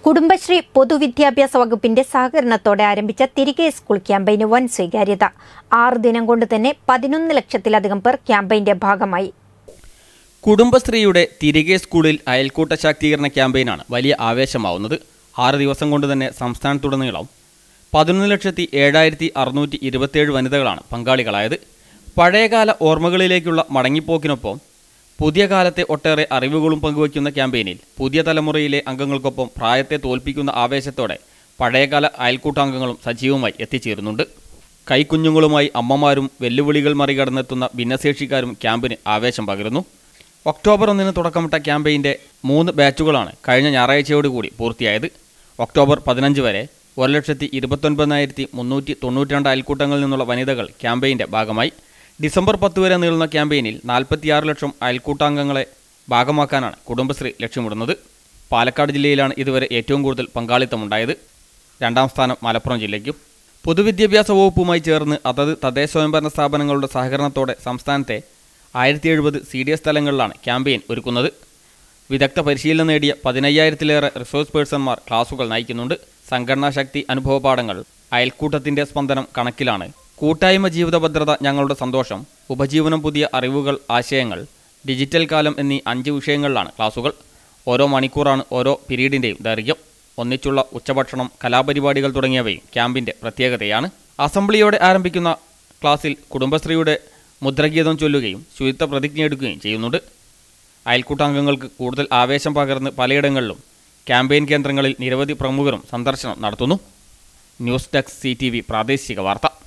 കുടുംബശ്രീ പൊതുവിദ്യാഭ്യാസ വകുപ്പിന്റെ സഹകരണത്തോടെ ആരംഭിച്ച തിരികെ സ്കൂൾ ക്യാമ്പയിന് വൻ സ്വീകാര്യത ആറ് ദിനം കൊണ്ട് തന്നെ പതിനൊന്ന് ലക്ഷത്തിലധികം പേർ ക്യാമ്പയിന്റെ ഭാഗമായി കുടുംബശ്രീയുടെ തിരികെ സ്കൂളിൽ അയൽക്കൂട്ട ശാക്തീകരണ ക്യാമ്പയിനാണ് വലിയ ആവേശമാവുന്നത് ആറ് ദിവസം കൊണ്ട് തന്നെ സംസ്ഥാനത്തുടനീളം പതിനൊന്ന് ലക്ഷത്തി ഏഴായിരത്തി അറുന്നൂറ്റി ഇരുപത്തിയേഴ് വനിതകളാണ് പങ്കാളികളായത് പഴയകാല ഓർമ്മകളിലേക്കുള്ള മടങ്ങിപ്പോക്കിനൊപ്പം പുതിയ കാലത്തെ ഒട്ടേറെ അറിവുകളും പങ്കുവയ്ക്കുന്ന ക്യാമ്പയിനിൽ പുതിയ തലമുറയിലെ അംഗങ്ങൾക്കൊപ്പം പ്രായത്തെ തോൽപ്പിക്കുന്ന ആവേശത്തോടെ പഴയകാല അയൽക്കൂട്ടാംഗങ്ങളും സജീവമായി എത്തിച്ചേരുന്നുണ്ട് കൈക്കുഞ്ഞുങ്ങളുമായി അമ്മമാരും വെല്ലുവിളികൾ മറികടന്നെത്തുന്ന ഭിന്നശേഷിക്കാരും ക്യാമ്പിന് ആവേശം പകരുന്നു ഒക്ടോബർ ഒന്നിന് തുടക്കമിട്ട ക്യാമ്പയിൻ്റെ മൂന്ന് ബാച്ചുകളാണ് കഴിഞ്ഞ ഞായറാഴ്ചയോടുകൂടി പൂർത്തിയായത് ഒക്ടോബർ പതിനഞ്ച് വരെ ഒരു ലക്ഷത്തി ഇരുപത്തൊൻപതിനായിരത്തി മുന്നൂറ്റി തൊണ്ണൂറ്റിരണ്ട് അയൽക്കൂട്ടങ്ങളിൽ നിന്നുള്ള വനിതകൾ ക്യാമ്പയിൻ്റെ ഭാഗമായി ഡിസംബർ പത്ത് വരെ നീളുന്ന ക്യാമ്പയിനിൽ നാൽപ്പത്തിയാറ് ലക്ഷം അയൽക്കൂട്ടാംഗങ്ങളെ ഭാഗമാക്കാനാണ് കുടുംബശ്രീ ലക്ഷ്യമിടുന്നത് പാലക്കാട് ജില്ലയിലാണ് ഇതുവരെ ഏറ്റവും കൂടുതൽ പങ്കാളിത്തമുണ്ടായത് രണ്ടാം സ്ഥാനം മലപ്പുറം ജില്ലയ്ക്കും പൊതുവിദ്യാഭ്യാസ വകുപ്പുമായി ചേർന്ന് അതത് തദ്ദേശ സ്വയംഭരണ സ്ഥാപനങ്ങളുടെ സഹകരണത്തോടെ സംസ്ഥാനത്തെ ആയിരത്തി എഴുപത് സി ഡി എസ് സ്ഥലങ്ങളിലാണ് ക്യാമ്പയിൻ ഒരുക്കുന്നത് വിദഗ്ധ പരിശീലനം നേടിയ പതിനയ്യായിരത്തിലേറെ റിസോഴ്സ് പേഴ്സൺമാർ ക്ലാസുകൾ നയിക്കുന്നുണ്ട് സംഘടനാ ശക്തി അനുഭവപാഠങ്ങൾ അയൽക്കൂട്ടത്തിന്റെ സ്പന്ദനം കണക്കിലാണ് കൂട്ടായ്മ ജീവിത ഭദ്രത ഞങ്ങളുടെ സന്തോഷം ഉപജീവനം പുതിയ അറിവുകൾ ആശയങ്ങൾ ഡിജിറ്റൽ കാലം എന്നീ അഞ്ച് വിഷയങ്ങളിലാണ് ക്ലാസുകൾ ഓരോ മണിക്കൂറാണ് ഓരോ പീരീഡിൻ്റെയും ദൈർഘ്യം ഒന്നിച്ചുള്ള ഉച്ചഭക്ഷണം കലാപരിപാടികൾ തുടങ്ങിയവയും ക്യാമ്പിൻ്റെ പ്രത്യേകതയാണ് അസംബ്ലിയോടെ ആരംഭിക്കുന്ന ക്ലാസ്സിൽ കുടുംബശ്രീയുടെ മുദ്രഗീതം ചൊല്ലുകയും ശുചിത്വ പ്രതിജ്ഞയെടുക്കുകയും ചെയ്യുന്നുണ്ട് അയൽക്കൂട്ടാംഗങ്ങൾക്ക് കൂടുതൽ ആവേശം പകർന്ന് പലയിടങ്ങളിലും ക്യാമ്പയിൻ കേന്ദ്രങ്ങളിൽ നിരവധി പ്രമുഖരും സന്ദർശനം നടത്തുന്നു ന്യൂസ് ഡെസ്ക് സി പ്രാദേശിക വാർത്ത